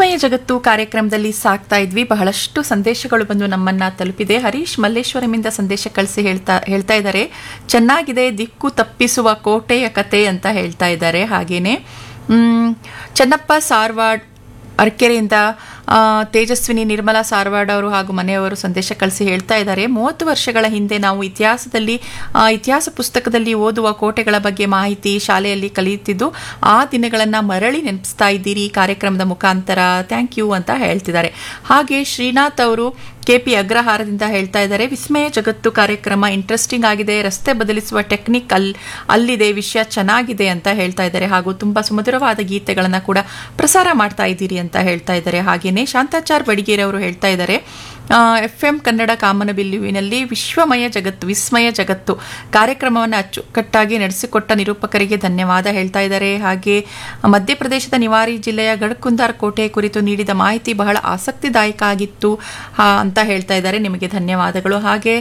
ವಿಸ್ಮಯ ಜಗತ್ತು ಕಾರ್ಯಕ್ರಮದಲ್ಲಿ ಸಾಕ್ತಾ ಇದ್ವಿ ಬಹಳಷ್ಟು ಸಂದೇಶಗಳು ಬಂದು ನಮ್ಮನ್ನ ತಲುಪಿದೆ ಹರೀಶ್ ಮಲ್ಲೇಶ್ವರಮಿಂದ ಸಂದೇಶ ಕಳಿಸಿ ಹೇಳ್ತಾ ಹೇಳ್ತಾ ಇದ್ದಾರೆ ಚೆನ್ನಾಗಿದೆ ದಿಕ್ಕು ತಪ್ಪಿಸುವ ಕೋಟೆಯ ಕತೆ ಅಂತ ಹೇಳ್ತಾ ಇದ್ದಾರೆ ಹಾಗೇನೆ ಮ್, ಚೆನ್ನಪ್ಪ ಸಾರ್ವಾಡ್ ಅರ್ಕೆರೆಯಿಂದ ಆ, ತೇಜಸ್ವಿನಿ ನಿರ್ಮಲಾ ಸಾರ್ವಾಡ್ ಅವರು ಹಾಗೂ ಮನೆಯವರು ಸಂದೇಶ ಕಳಿಸಿ ಹೇಳ್ತಾ ಇದ್ದಾರೆ ಮೂವತ್ತು ವರ್ಷಗಳ ಹಿಂದೆ ನಾವು ಇತಿಹಾಸದಲ್ಲಿ ಆ, ಇತಿಹಾಸ ಪುಸ್ತಕದಲ್ಲಿ ಓದುವ ಕೋಟೆಗಳ ಬಗ್ಗೆ ಮಾಹಿತಿ ಶಾಲೆಯಲ್ಲಿ ಕಲಿಯುತ್ತಿದ್ದು ಆ ದಿನಗಳನ್ನು ಮರಳಿ ನೆನಪಿಸ್ತಾ ಇದ್ದೀರಿ ಈ ಕಾರ್ಯಕ್ರಮದ ಮುಖಾಂತರ ಥ್ಯಾಂಕ್ ಯು ಅಂತ ಹೇಳ್ತಿದ್ದಾರೆ ಹಾಗೆ ಶ್ರೀನಾಥ್ ಅವರು ಕೆಪಿ ಅಗ್ರಹಾರದಿಂದ ಹೇಳ್ತಾ ಇದ್ದಾರೆ ವಿಸ್ಮಯ ಜಗತ್ತು ಕಾರ್ಯಕ್ರಮ ಇಂಟ್ರೆಸ್ಟಿಂಗ್ ಆಗಿದೆ ರಸ್ತೆ ಬದಲಿಸುವ ಟೆಕ್ನಿಕ್ ಅಲ್ ಅಲ್ಲಿದೆ ವಿಷಯ ಚೆನ್ನಾಗಿದೆ ಅಂತ ಹೇಳ್ತಾ ಇದ್ದಾರೆ ಹಾಗೂ ತುಂಬಾ ಸುಮಧುರವಾದ ಗೀತೆಗಳನ್ನ ಕೂಡ ಪ್ರಸಾರ ಮಾಡ್ತಾ ಇದ್ದೀರಿ ಅಂತ ಹೇಳ್ತಾ ಇದ್ದಾರೆ ಹಾಗೇನೆ ಶಾಂತಾಚಾರ್ ಬಡಿಗೇರಿ ಅವರು ಹೇಳ್ತಾ ಇದ್ದಾರೆ ಎಫ್ ಎಂ ಕನ್ನಡ ಕಾಮನಬಿಲ್ಲುವಿನಲ್ಲಿ ವಿಶ್ವಮಯ ಜಗತ್ತು ವಿಸ್ಮಯ ಜಗತ್ತು ಕಾರ್ಯಕ್ರಮವನ್ನು ಅಚ್ಚುಕಟ್ಟಾಗಿ ನಡೆಸಿಕೊಟ್ಟ ನಿರೂಪಕರಿಗೆ ಧನ್ಯವಾದ ಹೇಳ್ತಾ ಇದ್ದಾರೆ ಹಾಗೆ ಮಧ್ಯಪ್ರದೇಶದ ನಿವಾರಿ ಜಿಲ್ಲೆಯ ಗಡಕುಂದಾರ್ ಕೋಟೆ ಕುರಿತು ನೀಡಿದ ಮಾಹಿತಿ ಬಹಳ ಆಸಕ್ತಿದಾಯಕ ಆಗಿತ್ತು ಆ, ಅಂತ ಹೇಳ್ತಾ ಇದ್ದಾರೆ ನಿಮಗೆ ಧನ್ಯವಾದಗಳು ಹಾಗೆ